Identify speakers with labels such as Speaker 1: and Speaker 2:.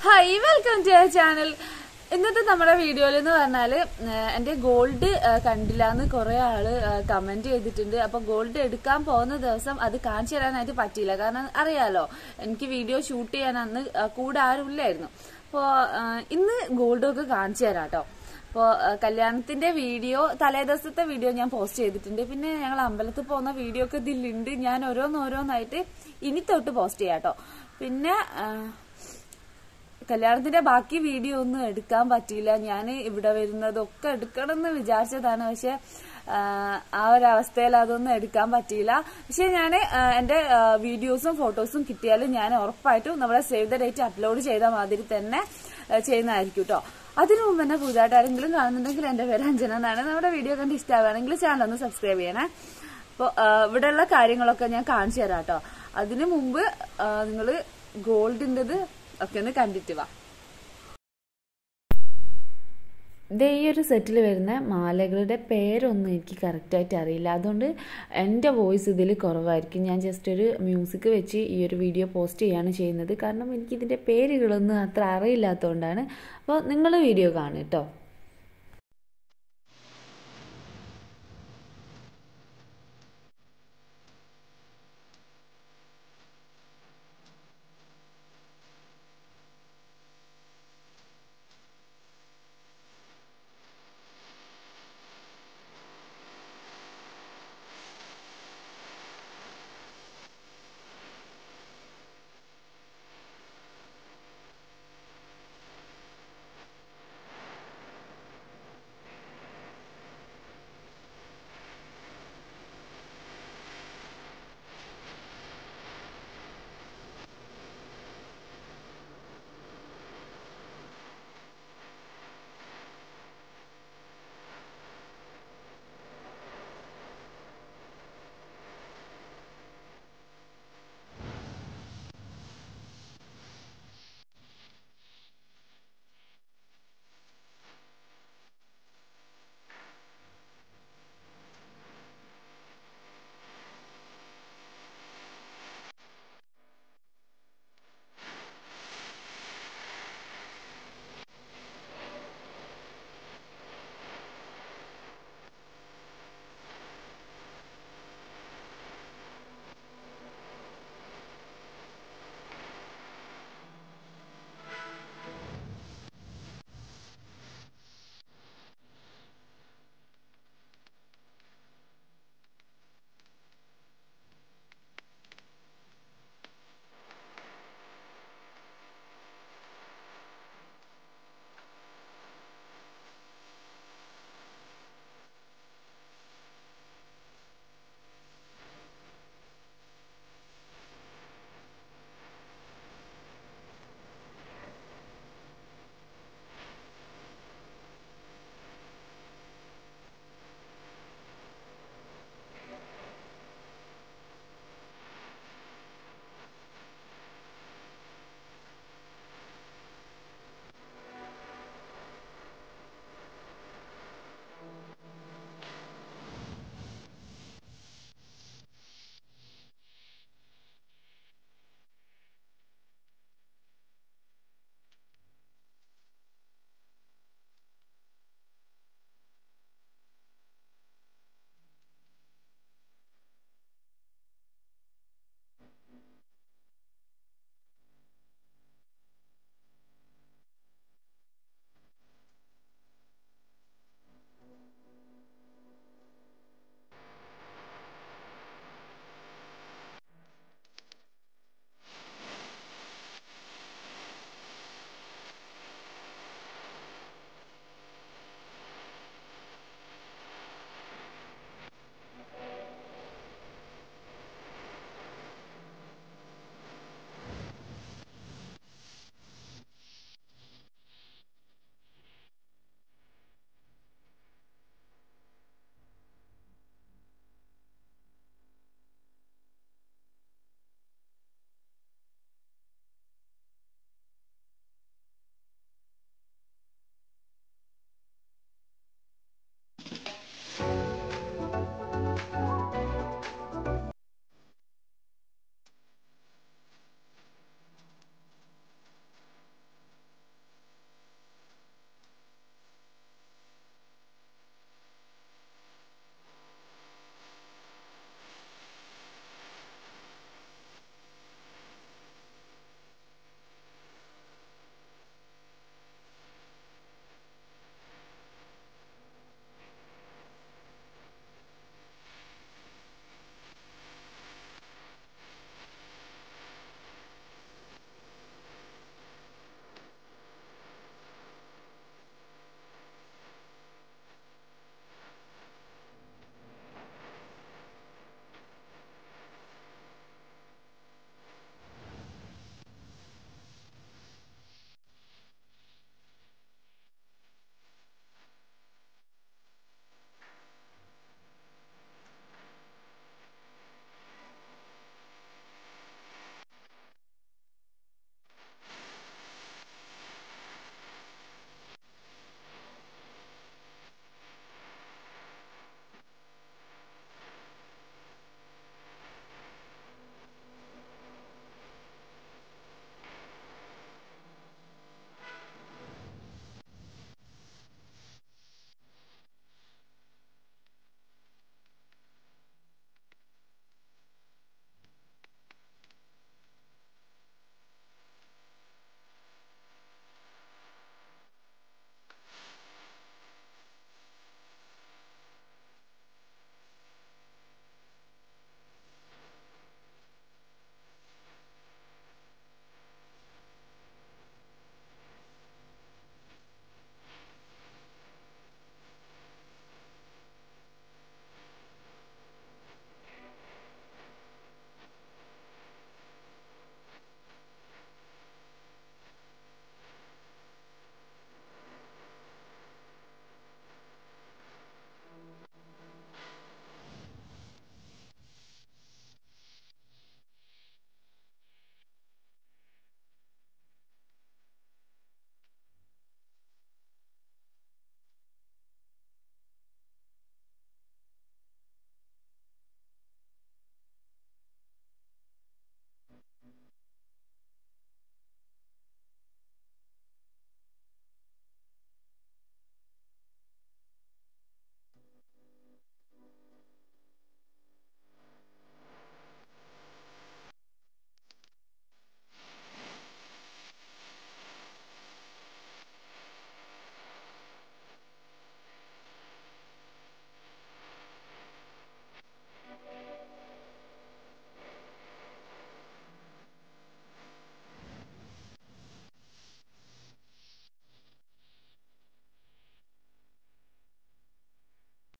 Speaker 1: hi welcome to channel ഇന്നത്തെ നമ്മുടെ വീഡിയോയിൽ എന്ന് പറഞ്ഞാൽ എൻ്റെ ഗോൾഡ് കണ്ടില്ല എന്ന് കുറേ ആള് കമന്റ് ചെയ്തിട്ടുണ്ട് അപ്പൊ ഗോൾഡ് എടുക്കാൻ പോകുന്ന ദിവസം അത് കാണിച്ചു തരാനായിട്ട് പറ്റിയില്ല കാരണം അറിയാലോ എനിക്ക് വീഡിയോ ഷൂട്ട് ചെയ്യാൻ അന്ന് ആ, കൂടെ ആരും ഇല്ലായിരുന്നു അപ്പോൾ ഇന്ന് ഗോൾഡൊക്കെ കാണിച്ചു തരാം കേട്ടോ അപ്പോൾ കല്യാണത്തിന്റെ വീഡിയോ തലേ ദിവസത്തെ വീഡിയോ ഞാൻ പോസ്റ്റ് ചെയ്തിട്ടുണ്ട് പിന്നെ ഞങ്ങൾ അമ്പലത്തിൽ പോകുന്ന വീഡിയോ ഒക്കെ ഇതിലുണ്ട് ഞാൻ ഓരോന്നോരോന്നായിട്ട് ഇനി തൊട്ട് പോസ്റ്റ് ചെയ്യാം കേട്ടോ പിന്നെ ആ, കല്യാണത്തിന്റെ ബാക്കി വീഡിയോ ഒന്നും എടുക്കാൻ പറ്റിയില്ല ഞാൻ ഇവിടെ വരുന്നതൊക്കെ എടുക്കണം എന്ന് വിചാരിച്ചതാണ് പക്ഷെ ആ ഒരു അവസ്ഥയിൽ അതൊന്നും എടുക്കാൻ പറ്റിയില്ല പക്ഷെ ഞാൻ എന്റെ ആ, വീഡിയോസും ഫോട്ടോസും കിട്ടിയാലും ഞാൻ ഉറപ്പായിട്ടും നമ്മുടെ സേവ് ദ ഡേറ്റ് അപ്ലോഡ് ചെയ്ത മാതിരി തന്നെ ആ, ചെയ്യുന്നതായിരിക്കും കേട്ടോ അതിനു മുമ്പ് തന്നെ പുതുതായിട്ട് ആരെങ്കിലും കാണുന്നുണ്ടെങ്കിൽ എന്റെ പേര് അഞ്ജന എന്നാണ് നമ്മുടെ വീഡിയോ കണ്ട് ഇഷ്ടമാവുകയാണെങ്കിൽ ചാനൽ ഒന്ന് സബ്സ്ക്രൈബ് ചെയ്യണേ അപ്പോൾ ഇവിടെയുള്ള കാര്യങ്ങളൊക്കെ ഞാൻ കാണിച്ചു തരാം കേട്ടോ അതിനു മുമ്പ് നിങ്ങൾ ഗോൾഡിൻ്റെത് ഒക്കെ ഒന്ന് കണ്ടിട്ട് വാ ദേ ഈ ഒരു സെറ്റിൽ വരുന്ന മാലകളുടെ പേരൊന്നും എനിക്ക് കറക്റ്റായിട്ട് അറിയില്ല അതുകൊണ്ട് എൻ്റെ വോയിസ് ഇതിൽ കുറവായിരിക്കും ഞാൻ ജസ്റ്റ് ഒരു മ്യൂസിക് വെച്ച് ഈ ഒരു വീഡിയോ പോസ്റ്റ് ചെയ്യാണ് ചെയ്യുന്നത് കാരണം എനിക്കിതിൻ്റെ പേരുകളൊന്നും അത്ര അറിയില്ലാത്തതുകൊണ്ടാണ് അപ്പോൾ നിങ്ങൾ വീഡിയോ കാണും കേട്ടോ